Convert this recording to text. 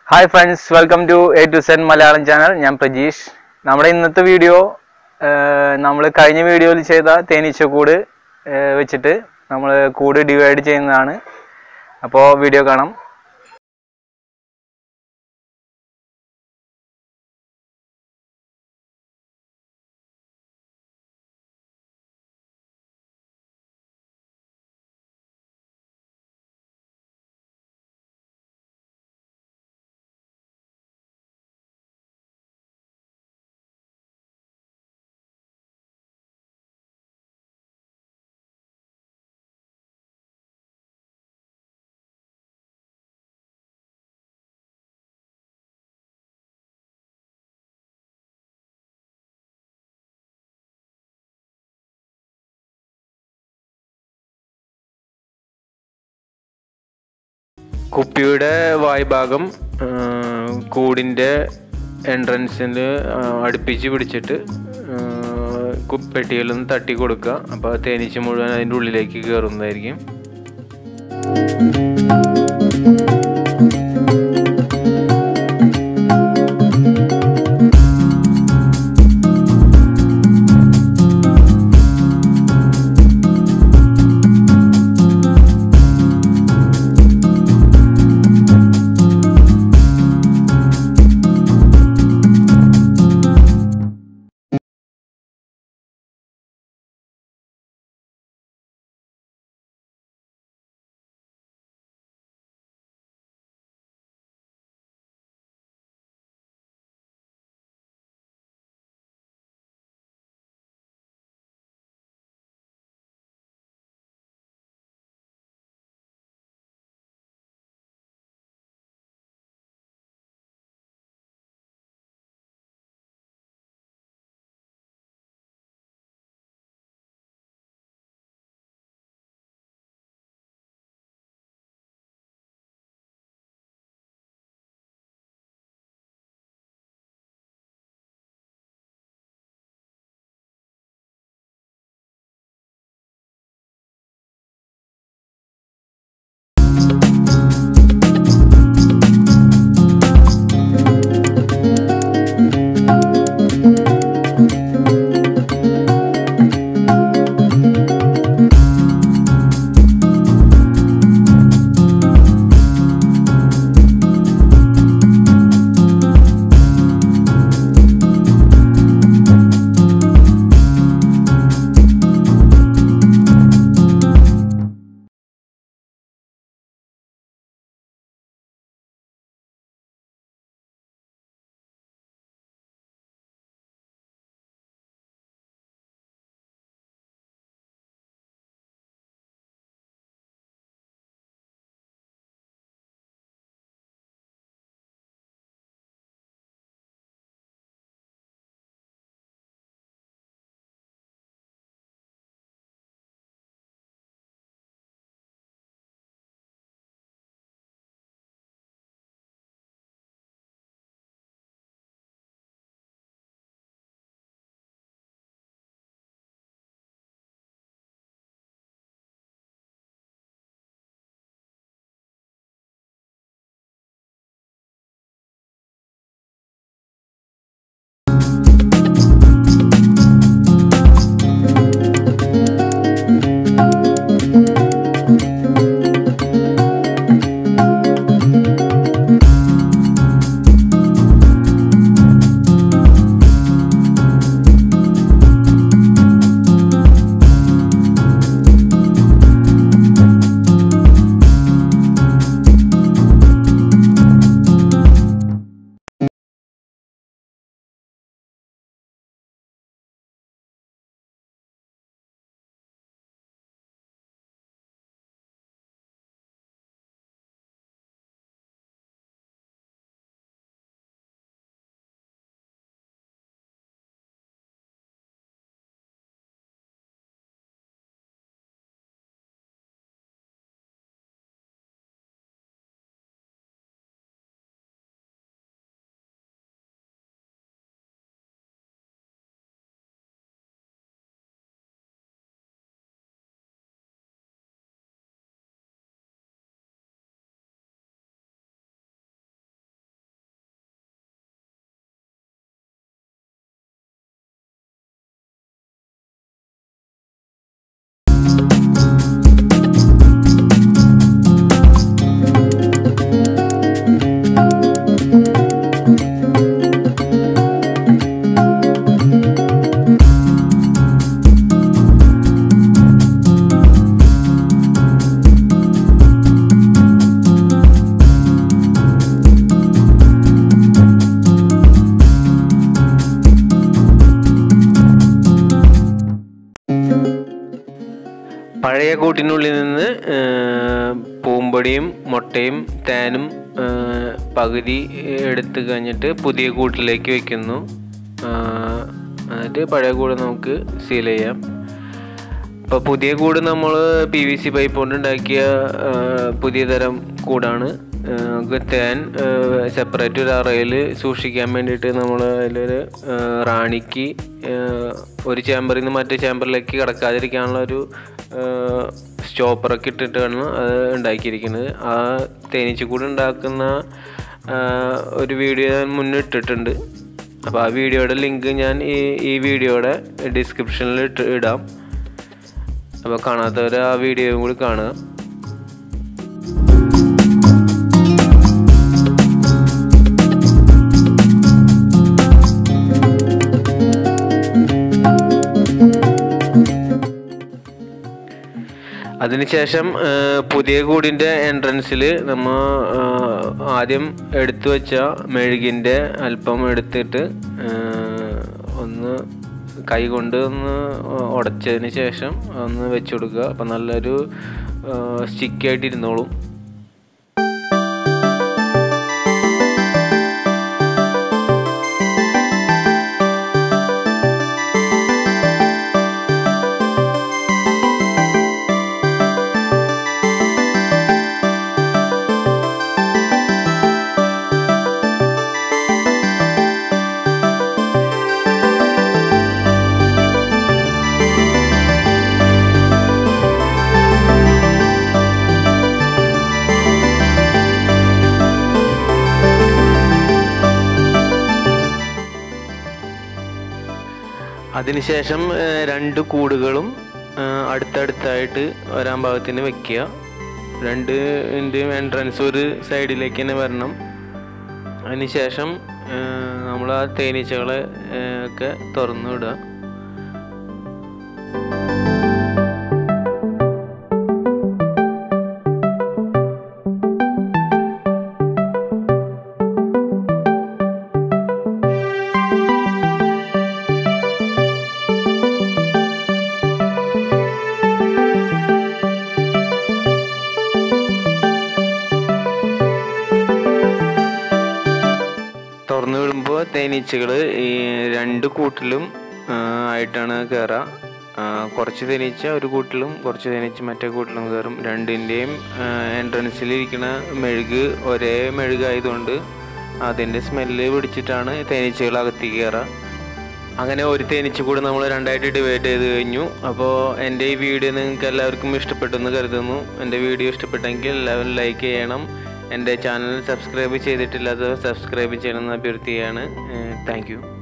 hi friends welcome to A to zen Malayalam channel ഞാൻ പ്രജീഷ് നമ്മുടെ ഇന്നത്തെ വീഡിയോ നമ്മൾ കഴിഞ്ഞ വീഡിയോയിൽ ചെയ്ത തേനീച്ചക്കൂട് ഏർ വെച്ചിട്ട് നമ്മൾ കൂട് ഡിവൈഡ് ചെയ്യുന്നതാണ് അപ്പോൾ വീഡിയോ കാണാം കുപ്പിയുടെ വായ്ഭാഗം ആ, കൂടിൻ്റെ എൻട്രൻസിൽ അടുപ്പിച്ച് പിടിച്ചിട്ട് ആ, കു- പെട്ടിയിലൊന്ന് തട്ടി കൊടുക്കുക അപ്പോൾ തേനീച്ച മുഴുവൻ അതിൻ്റെ ഉള്ളിലേക്ക് കയറുന്നതായിരിക്കും പഴയ കൂട്ടിനുള്ളിൽ നിന്ന് ഏർ, പൂമ്പൊടിയും മുട്ടയും തേനും ഏർ, പകുതി എടുത്ത് കഴിഞ്ഞിട്ട് പുതിയ കൂട്ടിലേക്ക് വെക്കുന്നു ഏർ, എന്നിട്ട് പഴയ കൂട് നമുക്ക് സീൽ ചെയ്യാം അപ്പോൾ പുതിയ കൂട് നമ്മൾ പി വി സി പൈപ്പ് കൊണ്ട് ഉണ്ടാക്കിയ ആ, പുതിയ തരം കൂടാണ് ആ, നമുക്ക് തേൻ സെപ്പറേറ്റ് ഒരു അറയിൽ സൂക്ഷിക്കാൻ വേണ്ടിയിട്ട് നമ്മൾ അതിലൊരു ആ, റാണിക്ക് ആ, ഒരു ചേമ്പറിൽ നിന്ന് മറ്റേ ചേമ്പറിലേക്ക് കിടക്കാതിരിക്കാനുള്ള ഒരു സ്റ്റോപ്പറൊക്കെ ഇട്ടിട്ടാണ് അത് ഉണ്ടാക്കിയിരിക്കുന്നത് ആ തേനീച്ചക്കൂട് ഉണ്ടാക്കുന്ന ആ, ഒരു വീഡിയോ ഞാൻ മുന്നേ ഇട്ടിട്ടുണ്ട് അപ്പോൾ ആ വീഡിയോയുടെ ലിങ്ക് ഞാൻ ഈ ഈ വീഡിയോയുടെ ഡിസ്ക്രിപ്ഷനിൽ ഇട്ട് ഇടാം അപ്പോൾ കാണാത്തവർ ആ വീഡിയോയും കൂടി കാണുക അതിനുശേഷം ആ, പുതിയ കൂടിൻ്റെ എൻട്രൻസിൽ നമ്മൾ ആ, ആദ്യം എടുത്തു വെച്ച മെഴുകിൻ്റെ അല്പം എടുത്തിട്ട് ആ, ഒന്ന് കൈ കൊണ്ട് ഒന്ന് ഉടച്ചതിന് ശേഷം ഒന്ന് വെച്ച് കൊടുക്കുക അപ്പം നല്ലൊരു സ്റ്റിക്കായിട്ട് ഇരുന്നോളും അതിനുശേഷം ആ, രണ്ട് കൂടുകളും ആ, അടുത്തടുത്തായിട്ട് വരാൻ പാകത്തിന് വെക്കുക രണ്ടിൻ്റെയും എൻട്രൻസ് ഒരു സൈഡിലേക്ക് തന്നെ വരണം അതിനുശേഷം നമ്മൾ ആ തേനീച്ചകളെ ആ, ഒക്കെ തുറന്നു വിടുക തുറന്നു വിടുമ്പോൾ തേനീച്ചകൾ ഈ രണ്ട് കൂട്ടിലും ആ, ആയിട്ടാണ് കയറുക ആ, കുറച്ച് തേനീച്ച ഒരു കൂട്ടിലും കുറച്ച് തേനീച്ച മറ്റേ കൂട്ടിലും കയറും രണ്ടിൻ്റെയും എൻട്രൻസിൽ ഇരിക്കുന്ന മെഴുക് ഒരേ മെഴുകായതുകൊണ്ട് അതിൻ്റെ സ്മെല്ല് പിടിച്ചിട്ടാണ് തേനീച്ചകൾ അകത്തേക്ക് കയറുക അങ്ങനെ ഒരു തേനീച്ച കൂടെ നമ്മൾ രണ്ടായിട്ട് ഡിവൈഡ് ചെയ്ത് കഴിഞ്ഞു അപ്പോൾ എൻ്റെ ഈ വീഡിയോ നിങ്ങൾക്ക് എല്ലാവർക്കും ഇഷ്ടപ്പെട്ടെന്ന് കരുതുന്നു എൻ്റെ വീഡിയോ ഇഷ്ടപ്പെട്ടെങ്കിൽ എല്ലാവരും ലൈക്ക് ചെയ്യണം എൻ്റെ ചാനൽ സബ്സ്ക്രൈബ് ചെയ്തിട്ടില്ലാത്തവർ സബ്സ്ക്രൈബ് ചെയ്യണമെന്ന് അഭ്യർത്ഥിക്കുകയാണ് താങ്ക് യു